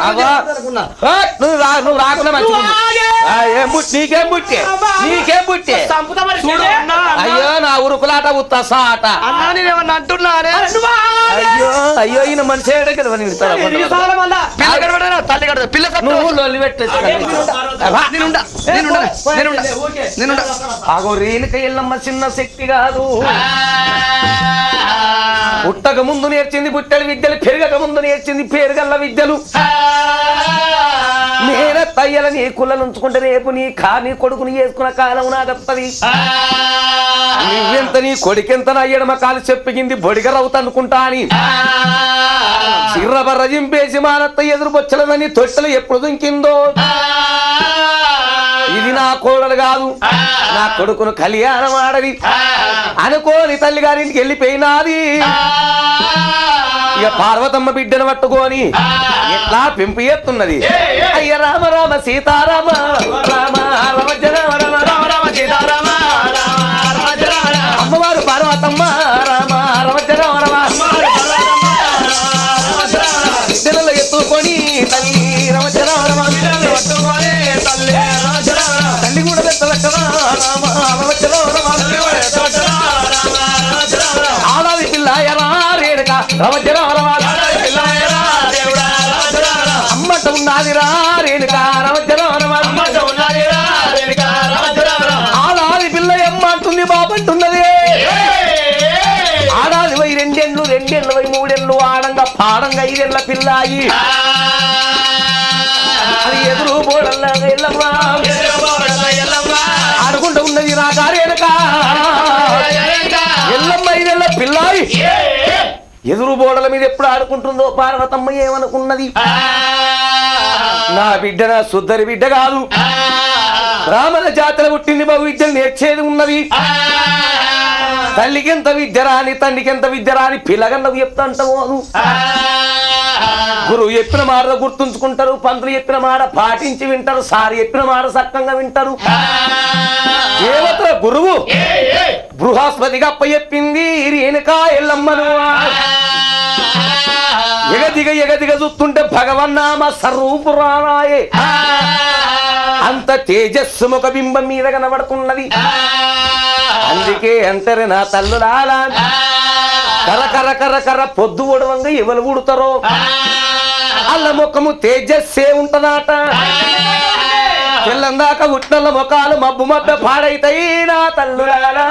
అవ్వా. ఆ, నువ్వు రా నువ్వు రాకుండా మంచిగా ఉండు. ఆ, ఏం బుట్టి నీకేం బుట్టి నీకేం బుట్టి చంపుతా మరి చూడు చెల్లె. అన్నా, అన్నా. అయ్యో నా ఉరుకులాట ఉత్తసా ఆట అన్నా నేను ఏమన్నా అంటున్నానే నువ్వు ఆగే. అయ్యో అయ్యో ఈయన మనిషి ఏడే కదా వాడిని ఎదిగి తిడతాడు. సాగల మళ్ళా. పిల్ల కనబడేనా తల్లి కడతా పిల్ల నువ్వు లొల్లి పెట్టేసి అవ్వా. నేనుండా నేనుండా నేనుండా నేనుండా ఆగో రేణుక ఎల్లమ్మ చిన్న శక్తి కాదు పుట్టక ముందు నేర్చింది పుట్టెల విద్యలు పెరగక ముందు నేర్చింది పేరుగల్ల విద్యలు నేనే తయ్యల నీ కుళ్ళలు ఉంచుకుంటే రేపు నీ కా నీ కొడుకుని చేసుకున్న కాలం నా తప్పది నువ్వెంత నీ కొడుకెంత నా ఎడమ కాలు చెప్పిగింది బొడిగరవుతా అనుకుంటా అని చిర్రబర్ర జింపేసి మానత్త ఎదురు బొచ్చలదని తొట్టెలు ఎప్పుడు దుంకిందో ఇది నా కోడలు కాదు నా కొడుకును కళ్యాణం ఆడది అనుకోని తల్లి గారింటికి వెళ్ళిపోయినాది ఇక పార్వతమ్మ బిడ్డను పట్టుకొని ఎట్లా పెంపు ఎత్తున్నది అయ్య రామ రామ సీతారామ రామ రామ జన రామ రామ రామ సీతారామ అమ్మవారు పార్వతమ్మ రామ రామ జన రామ బిడ్డలలో ఎత్తుకొని తల్లి రామ జన రామ పట్టుకొని తల్లి రామ జన తల్లి కూడా పెట్టవచ్చరా రామ రామ జన ఆడాది పిల్ల ఎరా రేణుక రవజన అమ్మట ఉన్నది రా రేణుక రవజన ఆడాది పిల్ల ఎమ్మంటుంది బాబంటున్నది ఆడాది వై రెండెండ్లు రెండెండ్లు వై మూడెండ్లు ఆడంగా పాడంగా ఐదెండ్ల పిల్లాయి అది ఎదురు బోడల్లాగా ఎల్లమ్మా ఆడుకుంటూ ఉన్నది నా కారేనక ఎల్లమ్మ ఐదెళ్ళ పిల్లాయి ఎదురు బోడల మీద ఎప్పుడు ఆడుకుంటుందో పార్వతమ్మ ఏమనుకున్నది నా బిడ్డ నా సుద్దరి బిడ్డ కాదు బ్రాహ్మణ జాతర పుట్టింది బహు విద్యలు నేర్చేది ఉన్నది తల్లికి ఎంత విద్య రాని తండ్రికి ఎంత విద్య రాని పిల్లగన్నకు చెప్తా అంటావు గురువు చెప్పిన మాట గుర్తుంచుకుంటారు పంతులు చెప్పిన మాట పాటించి వింటారు సారి చెప్పిన మాట సక్కంగా వింటారు దేవతల గురువు బృహస్పతిగా అప్ప చెప్పింది రేణుకా ఎల్లమ్మను ఎగదిగ ఎగదిగ చూస్తుంటే భగవన్నామ సర్వపురాణాయే అంత తేజస్సు ముఖ బింబం మీద కనబడుతున్నది అందుకే అంటారు నా తల్లులాల కర కర కర కర పొద్దు ఒడవంగా ఎవరు ఉడతారో అల్ల ముఖము తేజస్సే ఉంటదాట తెల్లందాక ఉట్నల్ల ముఖాలు మబ్బు మబ్బ పాడైతాయి నా తల్లులారా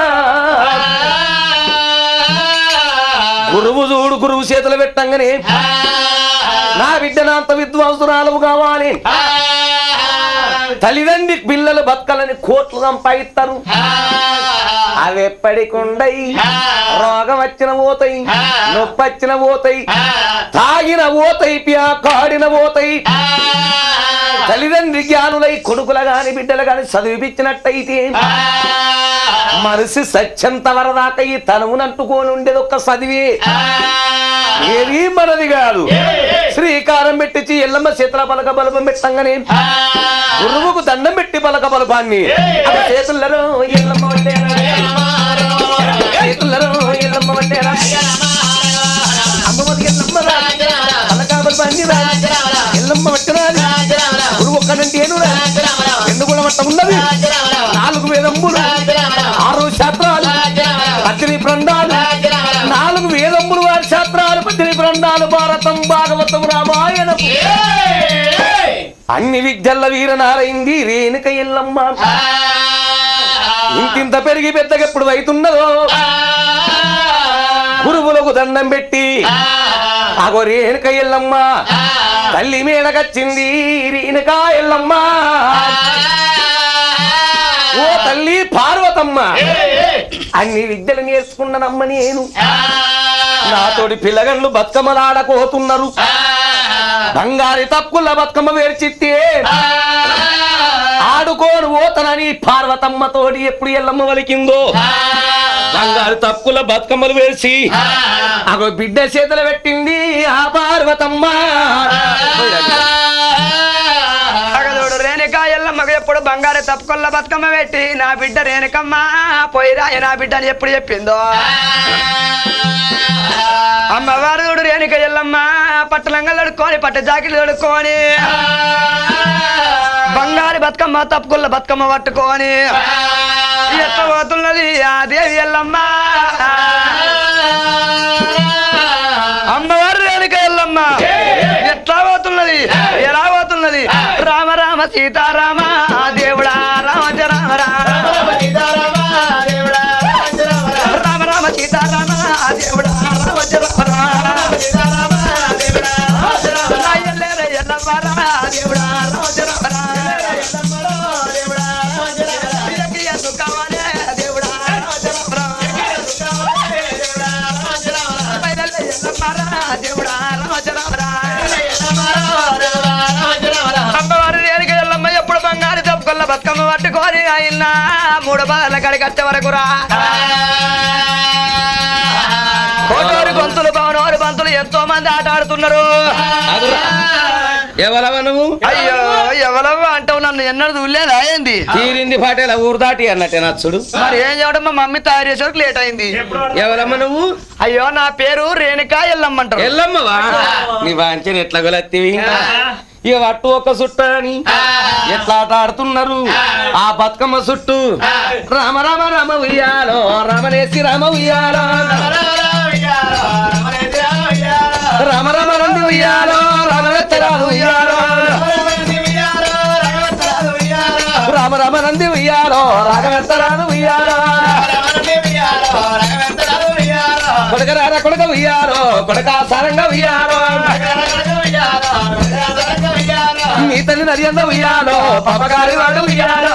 గురువు చూడు గురువు చేతులు పెట్టంగానే నా బిడ్డ నాంత విద్వాంసురాలు కావాలి తల్లిదండ్రి పిల్లలు బతకాలని కోట్లు సంపాదిస్తారు అవి ఎప్పటికుండయి రోగం వచ్చిన పోతాయి నొప్పి వచ్చిన పోతాయి తాగిన పోతాయి ప్యా కాడిన పోతాయి తల్లిదండ్రి జ్ఞానులై కొడుకుల గాని బిడ్డలు గాని చదివిపించినట్టయితే మనసు సత్యంత వరదాకా ఈ తనువునంటుకొని ఉండేది ఒక్క చదివే ఏది మనది కాదు శ్రీకారం పెట్టించి ఎల్లమ్మ చేతుల పలక బలపం పెట్టంగానే గురువుకు దండం పెట్టి పలక బలపాన్ని అవి చేతులలో ఎల్లమ్మ పట్టేరా చేతులలో ఎల్లమ్మ పట్టేరా అమ్మమ్మది ఎల్లమ్మ రా. పలక బలపాన్ని రా. ఎల్లమ్మ పట్టినాది గురువు ఒక్కడంటే ఏనురా రెండు కూడా మట్ట ఉన్నది నాలుగు వేదంబులు ఆరు శాస్త్రాలు పద్దెనిమిది ప్రండాలు నాలుగు వేదంబులు వారి శాస్త్రాలు పద్దెనిమిది ప్రండాలు భారతం భాగవతం రామాయణం అన్ని విద్యల్ల వీరనారైంది రేణుక ఎల్లమ్మ ఇంకింత పెరిగి పెద్దగా ఎప్పుడు అవుతున్నదో గురువులకు దండం పెట్టి అగో రేణుక ఎల్లమ్మ తల్లి మేడకచ్చింది రేణుక ఎల్లమ్మ ఓ తల్లి పార్వతమ్మ అన్ని విద్యలు నేర్చుకున్నానమ్మ నేను నాతోటి పిల్లగళ్ళు బతుకమ్మలాడకోతున్నారు బంగారి తప్పుల బతుకమ్మ వేర్చిత్తే ఆడుకోను ఓతనని పార్వతమ్మతోటి ఎప్పుడు ఎల్లమ్మ వలికిందో బంగారు తప్పుల బతుకమ్మలు వేసి అగో బిడ్డ చేతులు పెట్టింది ఆ పార్వతమ్మ అగదోడు రేణుకా ఎల్లమ్మగ ఎప్పుడు బంగారు బంగారు తప్పుకొల్ల బతుకమ్మ పెట్టి నా బిడ్డ రేణుకమ్మ పోయిరా నా బిడ్డ అని ఎప్పుడు చెప్పిందో అమ్మవారు చూడు రేణుక ఎల్లమ్మ పట్టలంగలు తడుక్కొని పట్ట జాకెట్లు తడుక్కొని బంగారు బతుకమ్మ తప్పుకొల్ల బతుకమ్మ పట్టుకొని ఎట్లా పోతున్నది ఆ దేవి ఎల్లమ్మ అమ్మవారు రేణుక ఎల్లమ్మ ఎట్లా పోతున్నది ఎలా పోతున్నది రామ రామ సీతారామ దేవుడా రామ రామ రామ రామ రామ సీతారామ దేవుడా రామ రామ రాయలేర ఎల్లమ్మ రా, దేవుడా రామ రామ వీరకి ఎందుకు కావాలే, దేవుడా రామ బయలుదేర ఎల్లమ్మ రా, దేవుడా రామ అమ్మవారు దేనికి ఎల్లమ్మ ఎప్పుడు బంగారు తప్పుకొల్ల బతుకమ్మ పట్టుకొని ఆయన మూడు బాల కడికి వచ్చే వరకు రా కోటోరు గొంతులు పవనోరు బంతులు ఎంతో మంది ఆట ఆడుతున్నారు ఎవరవ నువ్వు అయ్యో ఎవరవ్వ అంటావు నన్ను ఎన్నడూ చూడలేదా ఏంది తీరింది పాటేల ఊరు దాటి అన్నట్టే నచ్చుడు మరి ఏం చేయడం మా మమ్మీ తయారు చేసేవరకు లేట్ అయింది ఎవరమ్మ నువ్వు అయ్యో నా పేరు రేణుకా ఎల్లమ్మంటారు ఎల్లమ్మవా నీ వాంచని ఎట్లా గొలత్తివి ఇక అట్టు ఒక చుట్ట అని ఎట్లా ఆట ఆడుతున్నారు ఆ బతుకమ్మ చుట్టూ రామ రామ రామ ఉయ్యాలో రామనేసి రామ ఉయ్యాలో రామ రామ రంది ఉయ్యాలో రామనెత్తరాదు ఉయ్యాలో రామ రామ నంది ఉయ్యాలో రాగవెత్తరాదు ఉయ్యాలో కొడక రార కొడక ఉయ్యాలో కొడక సారంగా ఉయ్యాలో మీ తల్లి నరియంద ఉయ్యాలో పాపగారి వాడు ఉయ్యాలో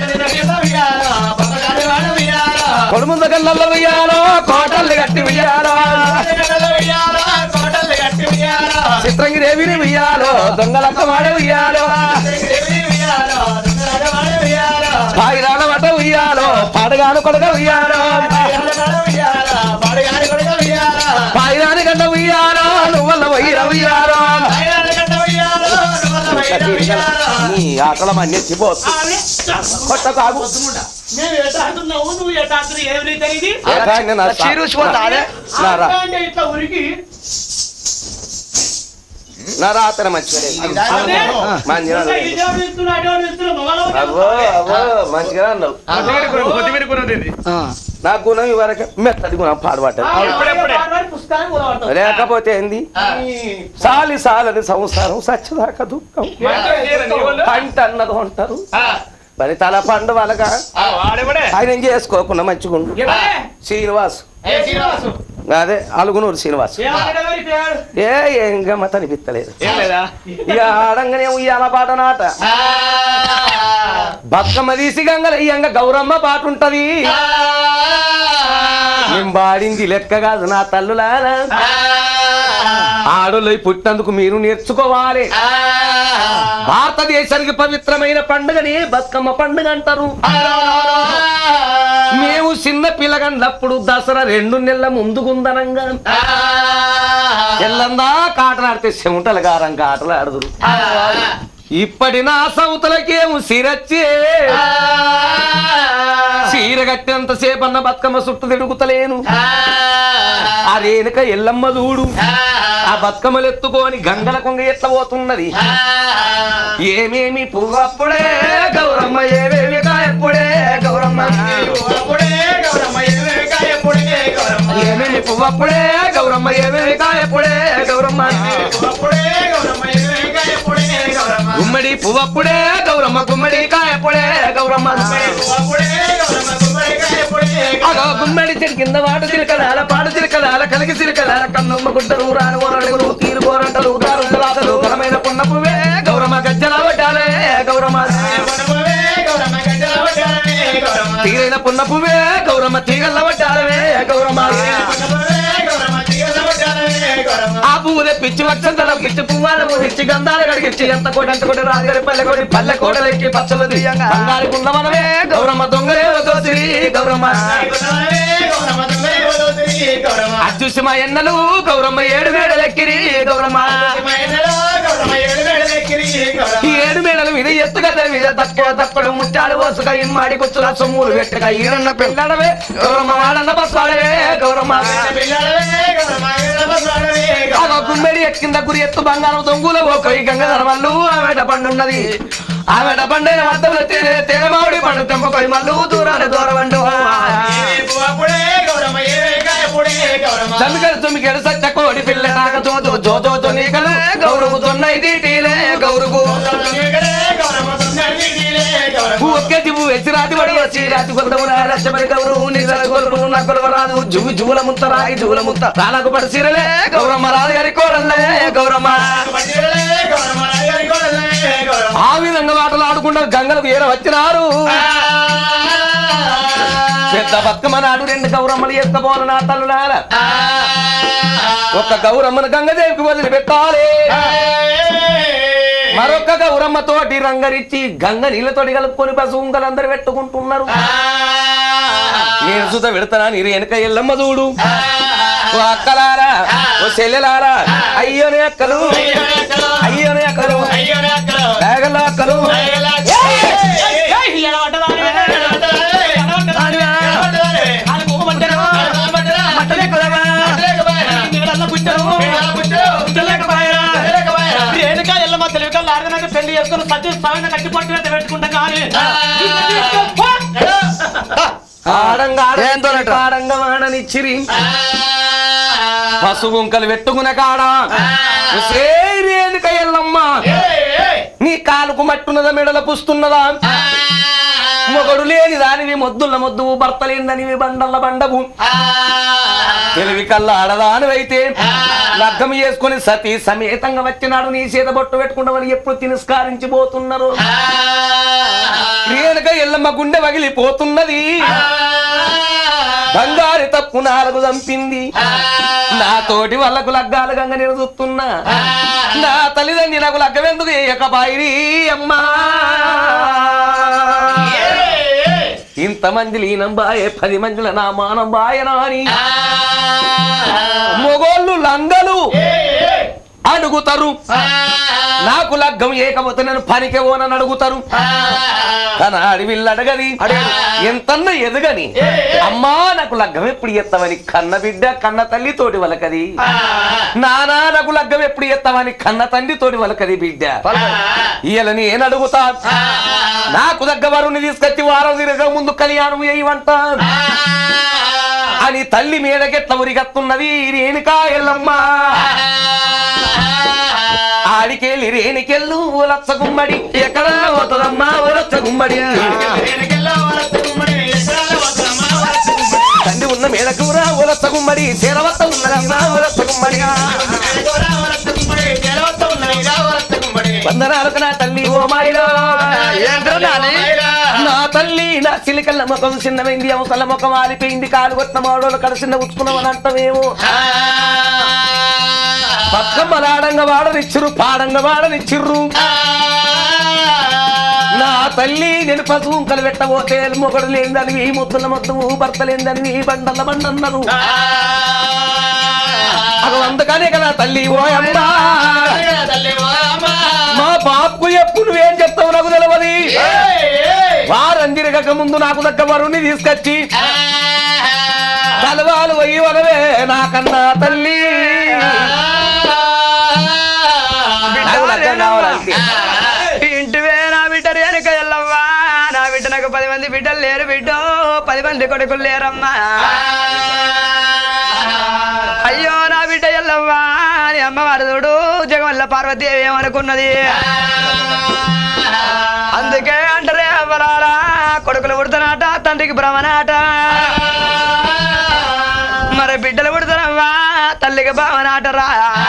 కొడుముంద కళ్ళల్లో ఉయ్యాలో కోటల్ని కట్టి ఉయ్యాలో చిత్రంగి దేవిని ఉయ్యాలో దొంగలక్క మాడే ఉయ్యాలో పాయిరాల వట ఉయ్యాలో పాడగాను కొడక ఉయ్యాలో పాయిరాని గంట ఉయ్యాలో నువ్వల్ల వైర ఉయ్యాలో నీ ఆకలం అన్ని ఎత్తిపోతుంది కొట్ట కాగు మేము ఎట ఆడుతున్నావు నువ్వు ఎట ఆడుతున్నావు ఏం రీతి ఇది ఏకా ఇంకా నా సా- చీరుసిపోతా అదే నా రా- అంటే ఇట్లా ఉరికి నా రాత్రి మంచిగా లేదు. అదే మంచిగా ఇంకా లేదు. ఇదేవాడు ఇస్తున్నాడు, అదేవాడు ఇస్తున్నాడు, మగవాళ్ళు అవ్వో అవ్వో మంచిగా అన్నావు నా గుణం ఇవరకు మెత్తది గుణం పాడుపడ్డది ఇప్పుడెప్పుడే. పాడవాడి పుస్తకాన్ని కూడబడతావు. లేకపోతే ఏంది సాలి సాలని సంసారం సచ్చదాకా దుఃఖం పంట అన్నది అంటారు మరి తల పండు వాళ్ళగా ఆయన ఏం చేసుకోకుండా మంచిగుండు ఎవరే? శ్రీనివాస్ ఏ శ్రీనివాసు. అదే అలుగునూరు శ్రీనివాస్ ఏమన్నాడు మరి పేరు? ఏ ఏం గమ్మత్ అనిపిస్తలేదు ఇక ఆడంగానే ఉయ్యాల పాట నాట బతుకమ్మ తీసి గంగల ఇయ్యంగా గౌరమ్మ పాట ఉంటది మేము పాడింది లెక్క కాదు నా తల్లులారా ఆడోళ్ళు పుట్టినందుకు మీరు నేర్చుకోవాలి భారతదేశానికి పవిత్రమైన పండుగని బతుకమ్మ పండుగ అంటారు మేము చిన్న పిల్లగండ్లప్పుడు దసరా రెండు నెలల ముందుగుందనంగా తెల్లందా కాటలాడితే చెమటలు గారం కాటలాడదురు ఇప్పటి నా సౌతులకేము సిరచ్చే చీర కట్టినంత సేపు అన్న బతుకమ్మ చుట్టూ తిరుగుతలేను ఆ రేణుక ఎల్లమ్మ దూడు ఆ బతుకమ్మలు ఎత్తుకొని గంగల కొంగ ఎట్ల పోతున్నది ఏమేమి పువ్వప్పుడే గౌరమ్మ ఏమేమి కాయప్పుడే గౌరమ్మ ఏమేమి పువ్వప్పుడే గౌరమ్మ ఏమేమి కాయప్పుడే గౌరమ్మ గుమ్మడి పువ్వప్పుడే గౌరమ్మ గుమ్మడి కాయప్పుడే గౌరమ్మ అగో గుమ్మడి చెడు కింద వాడు చిలకలాల పాడు చిలకలాల కలిగి చిలకలాల కన్నమ్మ గుడ్డలు రాను వరడుగులు తీరు పోరంటలు దారు తలాతలు బలమైన పున్న పువ్వే గౌరమ్మ గజ్జల వడ్డాలే గౌరమ్మ తీరైన పున్న పువ్వే గౌరమ్మ తీగల్ల వడ్డాలవే గౌరమ్మ ఆ పువ్వు తెప్పించి వచ్చంతలో పిచ్చి పువ్వాల పువ్విచ్చి గంధాలు కడిగిచ్చి ఎంత కోటి అంత కోటి రాజుగారి పల్లె కోటి పల్లె కోటలెక్కి పచ్చలు దియ్యంగా బంగారు కుందమనవే గౌరమ్మ దొంగలే దోసిరి గౌరమ్మ అచ్చుసి మా ఎన్నలు గౌరమ్మ ఏడు మేడలెక్కిరి గౌరమ్మ ఈ ఏడు మేడలు మీద ఎత్తుగా తరివి మీద తక్కువ తక్కువ ముత్యాలు పోసుక ఇమ్మాడి కుచ్చుల సొమ్ములు పెట్టుక ఈడన్న పిల్లడవే గౌరమ్మ వాడన్న బస్సాడవే గౌరమ్మ ఒక గుమ్మెడి ఎక్కింద గురి ఎత్తు బంగారం దొంగుల పోయి గంగ ధర్మల్లు ఆమెట పండున్నది ఆమెట పండైన వద్దలు తెరమావిడి పండు తెంపకొయి మల్లు దూరాన్ని దూరవండు చమికలు తుమికెడు సత్య కోడి పిల్ల నాక జోజో జోజో జొనికలు గౌరవు తొన్నై దీటీలే గౌరుకు ఒకే జివ్వు వెచ్చిరాతి పడి వచ్చి రాతి కొందమున రచ్చబడి గౌరవు నిజ గౌరవు నక్కలు రాదు జువు జువుల ముత్త రాయి జువుల ముత్త రాలకు పడి సీరలే గౌరమ్మ రాదు గారి కోరల్లే గౌరమ్మ ఆ విధంగా మాటలు ఆడుకుంటారు గంగలకు ఏర వచ్చినారు పెద్ద బతుకమ్మ నాడు రెండు గౌరమ్మలు ఎత్తపోన నా తల్లులార ఒక గౌరమ్మను గంగదేవికి వదిలిపెట్టాలి మరొక గౌరమ్మ తోటి రంగరిచ్చి గంగ నీళ్ళతోటి కలుపుకొని పశువుంగలందరూ పెట్టుకుంటున్నారు నేను సుత పెడతానా నీరు వెనక ఎల్లమ్మ చూడు ఓ అక్కలారా ఓ చెల్లెలారా అయ్యోనే అక్కలు అయ్యోనే అక్కలు బ్యాగల్లో అక్కలు మట్టలే కొలవా. పెళ్లి చేసుకుని సత్య స్థాయిని కట్టి పట్టు పెట్టుకుంటాం కానీ ఆడంగా ఏంతోనట? ఆడంగా వాడనిచ్చిరి పశువుంకలు పెట్టుకునే కాడా సేరేనుక ఎల్లమ్మ నీ కాలుకు మట్టున్నదా మెడల పుస్తున్నదా మొగడు లేని దానివి మొద్దుల మొద్దు భర్త లేనిదనివి బండల్ల బండవు తెలివి కల్లా ఆడదానివైతే లగ్గం చేసుకుని సతీ సమేతంగా వచ్చినాడు నీ చేత బొట్టు పెట్టుకుంటామని ఎప్పుడు తిరస్కారించి పోతున్నారు రేణుక ఎల్లమ్మ గుండె పగిలిపోతున్నది బంగారు తప్పు నాలుగు చంపింది నా తోటి వాళ్ళకు లగ్గాలు గంగ నేను చూస్తున్నా నా తల్లిదండ్రి నాకు లగ్గమెందుకు ఏకబాయిరి అమ్మా ఇంతమంది లీనం బాయే పది మందిల నా మానం బాయనా అని మొగోళ్ళు లంగలు అడుగుతారు నాకు లగ్గం ఏకపోతే నేను పనికి పోనని అడుగుతారు కానీ అడవిల్లు అడగది ఎంతన్న ఎదగని అమ్మా నాకు లగ్గం ఎప్పుడు ఎత్తావని కన్న బిడ్డ కన్న తల్లి తోటి వలకది నానా నాకు లగ్గం ఎప్పుడు ఎత్తావని కన్న తండ్రి తోటి వలకది బిడ్డ ఇయల నేను అడుగుతా నాకు దగ్గ వరుని తీసుకొచ్చి వారం తిరగ ముందు కళ్యాణం చేయమంట అని తల్లి మీదకెట్ల ఉరిగత్తున్నది రేణుకా ఎల్లమ్మ ఆడికెళ్ళి రేణికెళ్ళు ఉలచ్చ గుమ్మడి ఎక్కడ పోతుందమ్మా ఉలచ్చ గుమ్మడి తండ్రి ఉన్న మేడకూర ఉలచ్చ గుమ్మడి చేరవత్త ఉన్నదమ్మా ఉలచ్చ గుమ్మడి వందనాలకు నా తల్లి ఓ మాయిలో ఏంటో నాని? నా తల్లి నా చిలికల్ల ముఖం చిన్నమైంది అవసల ముఖం ఆలిపోయింది కాలు కొట్టిన మాడోళ్ళు కలిసిన ఉచ్చుకున్నామని అంటమేమో బతుకమ్మలాడంగా వాడనిచ్చిర్రు పాడంగా వాడనిచ్చిర్రు నా తల్లి నేను పశువుంకలు పెట్టబోతే మొగడు లేనిదని ముద్దుల మొద్దు భర్త లేనిదని బండల బండన్నారు అగ అందుకనే కదా తల్లి ఓ అమ్మా మా బాపుకు ఎప్పుడు నువ్వేం చెప్తావు నాకు తెలియదు వారం తిరగక ముందు నాకు దక్క వరుణ్ణి తీసుకొచ్చి తలవాలు పోయి వనవే నాకన్నా తల్లి నాకు లగ్గం కావాలంతే. ఇంటివే నా బిడ్డ రేణుక ఎల్లవ్వా నా బిడ్డ నాకు పది మంది బిడ్డలు లేరు బిడ్డ పది మంది కొడుకులు లేరమ్మా అయ్యో నా బిడ్డ ఎల్లవ్వా నీ అమ్మవారు చూడు జగవల్ల పార్వతీదేవి ఏమనుకున్నది అందుకే అంటారే అవ్వరారా కొడుకులు పుడతానాట తండ్రికి భ్రమనాట మరి బిడ్డలు పుడతారవ్వా తల్లికి భావనాటరా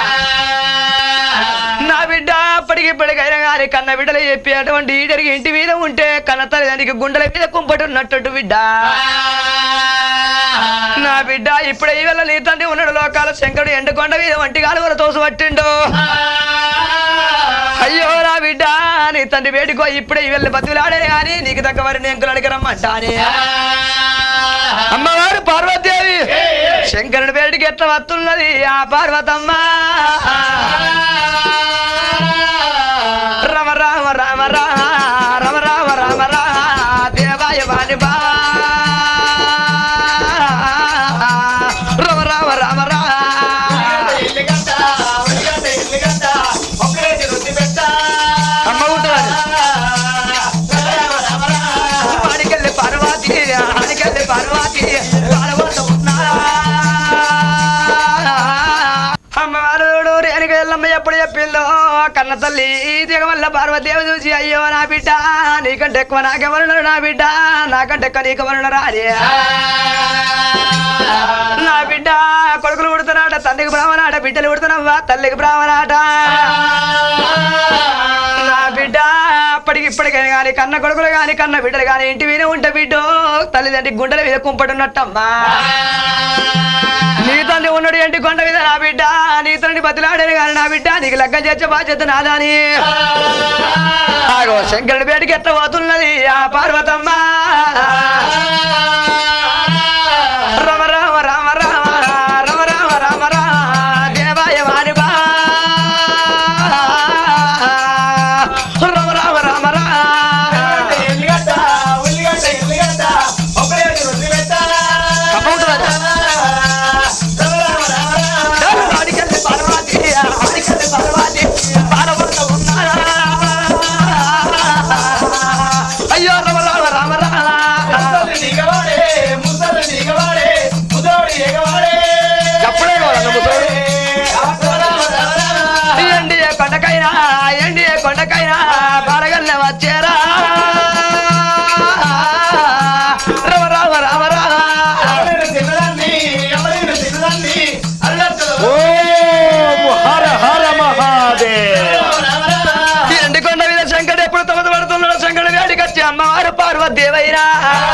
నా బిడ్డ అప్పటికి ఇప్పటికైనా కానీ కన్న బిడ్డలు చెప్పి అటువంటి జరిగి ఇంటి మీద ఉంటే కన్న తల్లిదండ్రికి గుండెల మీద కుంపటున్నట్టు బిడ్డ నా బిడ్డ ఇప్పుడే ఈ వేళ నీ తండ్రి ఉన్నాడు లోకాల శంకరుడు ఎండుకొండ మీద వంటి కాలువల తోసు పట్టిండు అయ్యో నా బిడ్డ నీ తండ్రి వేడుకో ఇప్పుడే ఈ వెళ్ళి బతుకులాడే కానీ నీకు తగ్గ వారిని ఎంకులు అడిగరమ్మంటానే అమ్మవారు పార్వతీదేవి శంకరుడి వేడికి ఎట్లా వస్తున్నది ఆ పార్వతమ్మ రమ రామ రామ రామ రమ రామ కన్న తల్లి దిగవల్ల పార్వదేవి చూసి అయ్యో నా బిడ్డ నీకంటే ఎక్కువ నాకెవరున్నారు నా బిడ్డ నాకంటే ఎక్కువ నీకెవరున్నారు అరే నా బిడ్డ కొడుకులు పుడుతున్నాడ తండ్రికి బ్రాహ్మణాట బిడ్డలు పుడుతున్నావా తల్లికి బ్రాహ్మణాట నా బిడ్డ అప్పటికి ఇప్పటికైనా కానీ కన్న కొడుకులు కానీ కన్న బిడ్డలు కానీ ఇంటి మీద ఉంటే బిడ్డ తల్లిదండ్రి గుండెల మీద కుంపడున్నట్టమ్మా నీ తండ్రి ఉన్నాడు ఏంటి కొండ మీద నా బిడ్డ నీ తండ్రి బతిలాడేది కానీ నా బిడ్డ నీకు లగ్గం చేసే బాధ్యత నాదాని ఆగో శంకరుడి పేటకి ఎట్లా పోతున్నది ఆ పార్వతమ్మ రమ రామ రామ రామ రమ రామ రామ రామ దేవాయ వారి బా రమ రామ రామ రామ ఎల్లిగడ్డ ఉల్లిగడ్డ ఎల్లిగడ్డ ఒకటే రుద్దిగడ్డ కప్పవుతుందా? ఆడికెళ్ళి పార్వతి, ఆడికెళ్ళి పార్వతి, పార్వత ఉన్నారా? అయ్యో రమ రామ రామ రామ ముసలి దిగవాడే ముసలి దిగవాడే ముదోడి ఎగవాడే అప్పుడే కావాలన్న ముసలోడు? ఎండి కొండకైనా ఎండి కొండకైనా పారగల్ల వచ్చారా రమ రామ రామ రామ తినదాన్ని ఎవరైనా తినదాన్ని అల్లట్లు ఓం హర హర మహాదేవ్ ఈ ఎండికొండ మీద శంకరుడు ఎప్పుడు తమత పడుతున్నాడు శంకరుడు వేడికి వచ్చి అమ్మవారు పార్వదేవైనా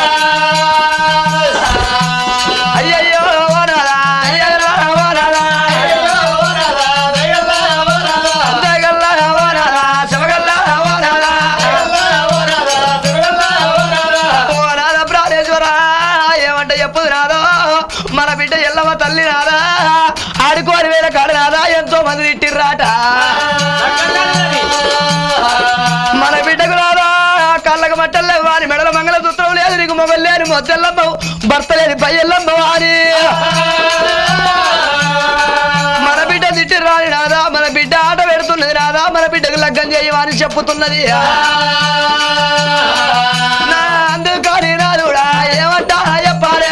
అయ్యయ్యో వనరా, అయ్యయ్యో వనరా, దయగల్లా వనరా, శివగల్లా వనరా, వనరా ప్రాణేశ్వర, ఏమంటే ఎప్పుడు రాదో మన బిడ్డ ఎల్లమ్మ తల్లి రాదా ఆడుకోని వేల కాడు రాదా ఎంతో మంది తిట్టిర్రాట మన బిడ్డకు రాదా కళ్ళకు మట్టలు లేవు అని మెడల మంగళ సూత్రం లేదు నీకు మొబైల్ లేని మొద్దెల్లమ్మ భర్త లేని పయ్యల్లమ్మ అని మన బిడ్డ తిట్టి రాని రాదా మన బిడ్డ ఆట పెడుతున్నది రాదా మన బిడ్డకు లగ్గం చేయమని చెప్పుతున్నది నా అందుకని రాదుడా ఏమంటా చెప్పాలి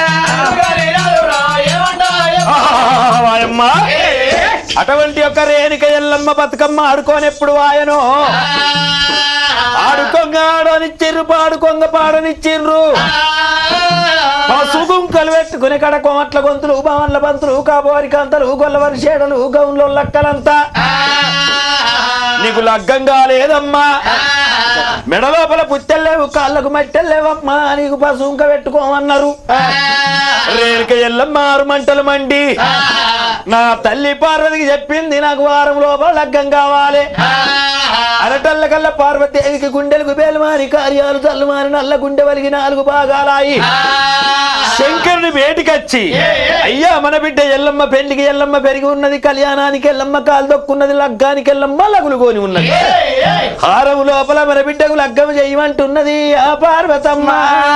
వాయమ్మ అటువంటి ఒక రేణుక ఎల్లమ్మ బతుకమ్మ ఆడుకోనెప్పుడు వాయను ఆడుకొంగ ఆడనిచ్చిర్రు పాడుకొంగ పాడనిచ్చిర్రు పసుగుంకలు పెట్టుకుని కడ కోమట్ల గొంతులు బావన్ల బంతులు కాబోరి కంతలు గొల్లవరి షేడలు గౌన్లో లక్కలంతా నీకు లగ్గం కాలేదమ్మా మెడ లోపల పుత్తెల్లేవు కాళ్ళకు మట్టెల్లేవమ్మా నీకు పసుంక పెట్టుకోమన్నారు రేణుక ఎల్లమ్మ ఆరు మంటలు మండి నా తల్లి పార్వతికి చెప్పింది నాకు వారం లోపల లగ్గం కావాలి అరటల్ల కల్లా పార్వతీదేవికి గుండెలకు బేలమారి కార్యాలు చల్లుమారి నల్ల గుండె వలిగి నాలుగు భాగాలాయి శంకరుని వేటికచ్చి అయ్యా మన బిడ్డ ఎల్లమ్మ పెళ్లికి ఎల్లమ్మ పెరిగి ఉన్నది కళ్యాణానికి ఎల్లమ్మ కాలు దొక్కున్నది లగ్గానికి ఎల్లమ్మ లగులు కొని ఉన్నది హారము లోపల మన బిడ్డకు లగ్గం చేయమంటున్నది ఆ పార్వతమ్మ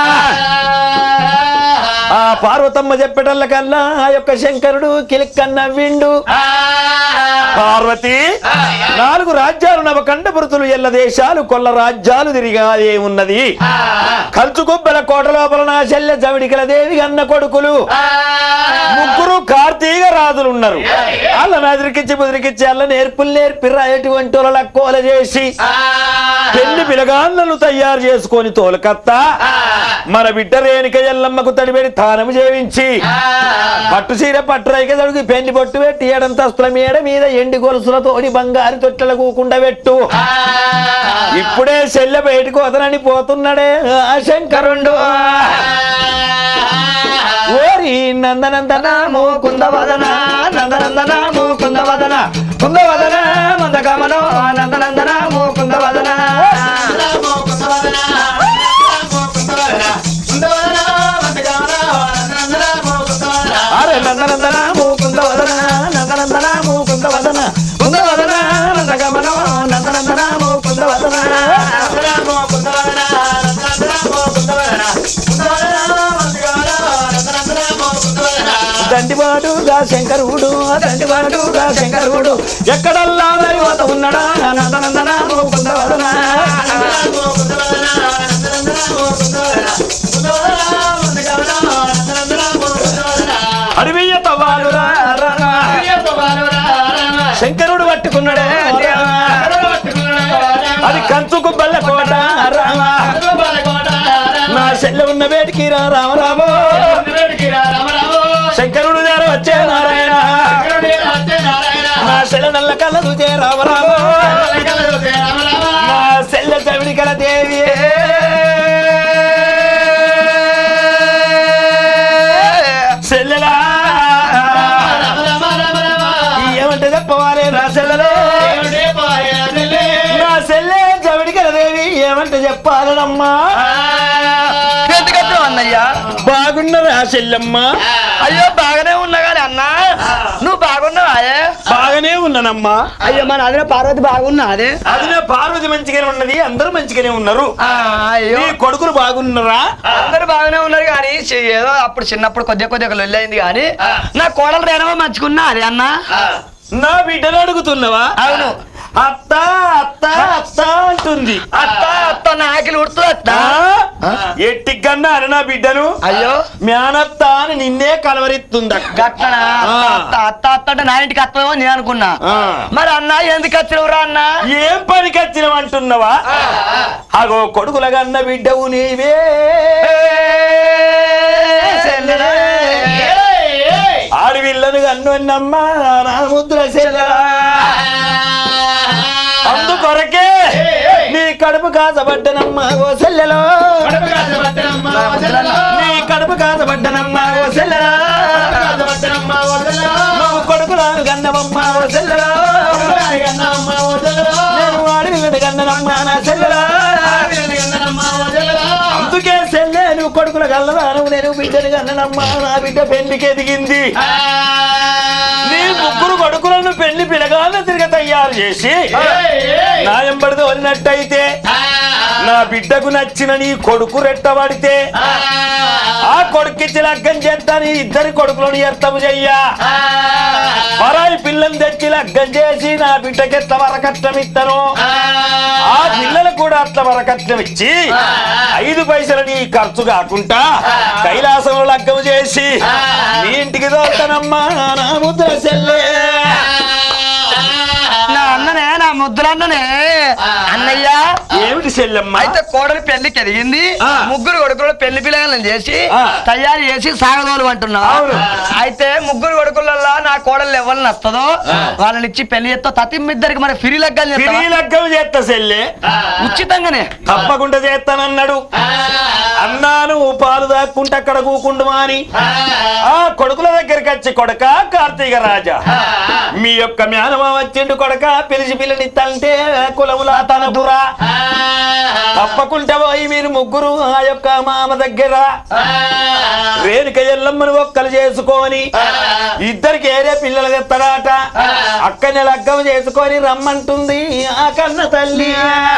ఆ పార్వతమ్మ చెప్పటల్ల కల్లా ఆ యొక్క శంకరుడు కిలిక్కన్న విండు పార్వతి నాలుగు రాజ్యాలు నవకండ పురుతులు ఎల్ల దేశాలు కొల్ల రాజ్యాలు తిరిగాదే ఉన్నది కంచు గుబ్బల కోట లోపల నా శల్య జవిడికల దేవి అన్న కొడుకులు ముగ్గురు కార్తీక రాజులు ఉన్నారు వాళ్ళ నదిరికిచ్చి బుదిరికిచ్చి అల్ల నేర్పులు నేర్పి ఎటువంటి వాళ్ళ కోల చేసి పెళ్లి పిలగాళ్ళను తయారు చేసుకొని తోలకత్తా మన బిడ్డ రేణుక ఎల్లమ్మకు తడిబెడి తానము చేయించి పట్టు చీర పట్టు రైక తడుగు పెళ్లి పొట్టు పెట్టి ఏడంతస్తుల మేడ మీద ఎండి గొలుసుల తోడి బంగారు తొట్టెల కూకుండా పెట్టు ఇప్పుడే చెల్లె బయటకు వదనని పోతున్నాడే ఆ శంకరుండు ఓరి నందనందనాము కుందవదన నందనందనాము కుందవదన కుందవదన మందగమనో నందనందనాము కుందవదన అరే నందనందనాము కుందవదన నందనందనాము కుందవదన కుందవదన నందగమనో నందనందనాము కుందవదన దండివాడుగా శంకరుడు దండివాడుగా శంకరుడు ఎక్కడల్లా దైవత ఉన్నాడా నందనందనాము కుందవదన అడివియ్య తవ్వాలురా శంకరుడు పట్టుకున్నాడే అది కంచుకు బల్ల కోట రామ నా చెల్లె ఉన్న వేడికి రా రామ రామ శంకరుడు గారు వచ్చే నారాయణ నా చెల్లె నల్ల కళ్ళ చూచే రామ రామ నా చెల్లె చవిడి కల దేవి చెల్లెలా ఏమంటే చెప్పవాలి నా చెల్లెలో నా చెల్లె చవిడి కల దేవి ఏమంటే చెప్పాలనమ్మా ఎందుకంటే అన్నయ్యా బాగున్నరా చెల్లెమ్మ అయ్యో బాగానే ఉన్నా కానీ అన్నా నువ్వు బాగున్నావాయే బాగానే ఉన్నానమ్మా అయ్యో మన అదిన పార్వతి బాగున్నా అదే అది నా పార్వతి మంచిగానే ఉన్నది అందరూ మంచిగానే ఉన్నారు ఆ, అయ్యో నీ కొడుకులు బాగున్నారా అందరు బాగానే ఉన్నారు కానీ చి- ఏదో అప్పుడు చిన్నప్పుడు కొద్దిగా కొద్దిగా లొల్లి అయింది కానీ నా కోడలు రేనవా మంచుకున్నా అదే అన్న నా బిడ్డను అడుగుతున్నావా అవును అత్త అత్త అత్త అంటుంది అత్త అత్త నాకిలు ఉడుతుంది అత్త ఆ? ఎట్టికన్నా అని నా బిడ్డను అయ్యో మేనత్త అని నిన్నే కలవరిస్తుంది అక్క. గట్లనా ఆ. అత్త అత్త అత్త అంటే నా ఇంటికి అత్తమో నేను అనుకున్నా ఆ. మరి అన్న ఎందుకు వచ్చినవురా అన్న ఏం పనికి వచ్చినవంటున్నావా అగో కొడుకుల కన్న బిడ్డవు నీవే చెల్లెలే. ఆడవిల్లను కన్నున్నమ్మా నా ముద్ర చెల్లెలా అందుకొరకే నీ కడుపు కాసబడ్డనమ్మా ఓ సెల్లెలో నీ కడుపు కాసబడ్డనమ్మా ఓ సెల్లెలా నువ్వు కొడుకులా గన్నవమ్మా ఓ సెల్లెలా నేను ఆడవిల్లను కన్ననమ్మా నా సెల్లెలా అందుకే సెల్లె నువ్వు కొడుకుల గల్లదాను నేను బిడ్డని కన్ననమ్మా నా బిడ్డ పెళ్లికి ఎదిగింది నీ ముగ్గురు కొడుకులను పెళ్లి పిలగాలను తిరిగి తయారు చేసి నా ఎంబడితో వదినట్టయితే నా బిడ్డకు నచ్చిన నీ కొడుకు రెట్టబడితే ఆ కొడుకిచ్చి లగ్గం చేస్తాను ఇద్దరి కొడుకులను ఎత్తము చెయ్యా పరాయి పిల్లని తెచ్చి లగ్గం చేసి నా బిడ్డకి ఎట్ల వరకట్నం ఇస్తాను ఆ పిల్లలకు కూడా అట్ల వరకట్నం ఇచ్చి ఐదు పైసలు నీ ఖర్చు కాకుండా కైలాసంలో లగ్గం చేసి నీ ఇంటికి దోస్తానమ్మా నా ముద్ర చెల్లే నా అన్ననే నా ముద్దులన్ననే అన్నయ్య ఏమిటి చెల్లెమ్మ అయితే కోడలి పెళ్లికి ఎదిగింది ఆ. ముగ్గురు కొడుకులు పెళ్లి పిల్లలను చేసి ఆ. తయారు చేసి సాగదోలు అంటున్నా అవును. అయితే ముగ్గురు కొడుకులలో నా కోడలు ఎవరిని వస్తుందో వాళ్ళని ఇచ్చి పెళ్లి చేస్తా తతిమ్మిద్దరికి మరి ఫిరి లగ్గాలు తిరిగి చేస్తా లగ్గం చేస్తా చెల్లె ఉచితంగానే తప్పకుండా చేస్తానన్నాడు అన్నాను పాలు దాక్కుంటే అక్కడ కూకుండుమా అని ఆ కొడుకుల దగ్గరికి వచ్చి కొడక కార్తీక రాజా మీ యొక్క మేనమా వచ్చిండు కొడక పిలిచి పిల్లనిత్తంటే కులములా తన బురా తప్పకుండా పోయి మీరు ముగ్గురు ఆ యొక్క మామ దగ్గర రేణుక ఎల్లమ్మను ఒక్కలు చేసుకొని ఇద్దరికి ఏరే పిల్లలు ఎత్తడాట అక్కని లగ్గం చేసుకొని రమ్మంటుంది ఆ కన్న తల్లి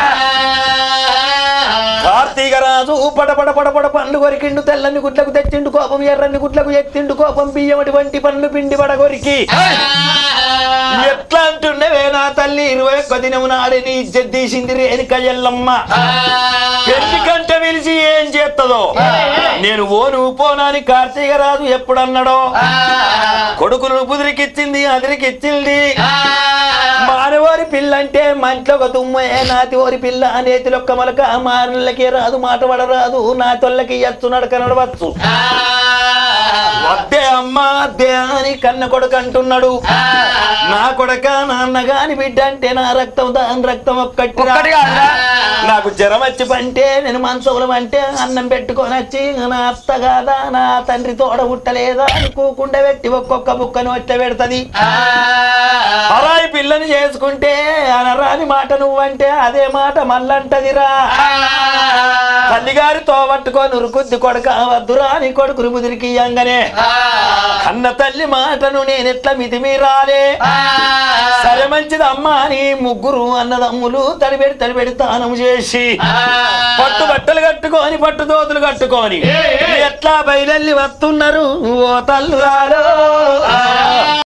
కార్తీక రాజు పడ పడ పడ పడ పండ్లు కొరికిండు తెల్లని గుడ్లకు తెచ్చిండు కోపం ఎర్రని గుడ్లకు ఎత్తిండు కోపం బియ్యం వంటి పండ్లు పిండి పడ కొరికి ఎట్లా అంటుండవే నా తల్లి ఇరవై ఒక్క దినం నాడు నీ ఇజ్జత్ తీసింది రేణుక ఎల్లమ్మ పెళ్లి కంట పిలిచి ఏం చేస్తుందో నేను ఓను పోనాని కార్తీక రాజు ఎప్పుడన్నాడో కొడుకును పుదిరికిచ్చింది అదిరికిచ్చింది మానవారి పిల్ల అంటే మంట్లో ఒక దుమ్మే నాతి ఓరి పిల్ల నేతిలొక్క మొలక మానలకి రాదు మాట పడరాదు నా తొల్లకి ఎత్తు నడక నడవచ్చు వద్దే అమ్మ అద్దే అని కన్న కొడుకు అంటున్నాడు నా కొడక నాన్న గాని బిడ్డ అంటే నా రక్తం దాని రక్తం ఒక్కటి ఒక్కటి కాదురా. నాకు జ్వరం వచ్చి పంటే నేను మంచంలో అంటే అన్నం పెట్టుకొని వచ్చి నా అత్త కాదా నా తండ్రి తోడ పుట్టలేదా అని కూకుండా పెట్టి ఒక్కొక్క బుక్కను వచ్చి పెడతది పరాయి పిల్లని చేసుకుంటే అనరాని మాట నువ్వంటే అదే మాట మళ్ళంటదిరా తల్లిగారి తోబట్టుకొని ఉరుకుద్ది కొడుక వద్దురా అని కొడుకుని ముదిరికి ఇయ్యంగానే అన్న తల్లి మాటను నేనెట్లా మితిమీరాలే సరే మంచిది అమ్మా అని ముగ్గురు అన్నదమ్ములు తడిబెడి తడిబెడి తానం చేసి పట్టు బట్టలు కట్టుకొని పట్టు దోతులు కట్టుకొని ఎట్లా బయలెల్లి వస్తున్నారు ఓ తల్లురాలో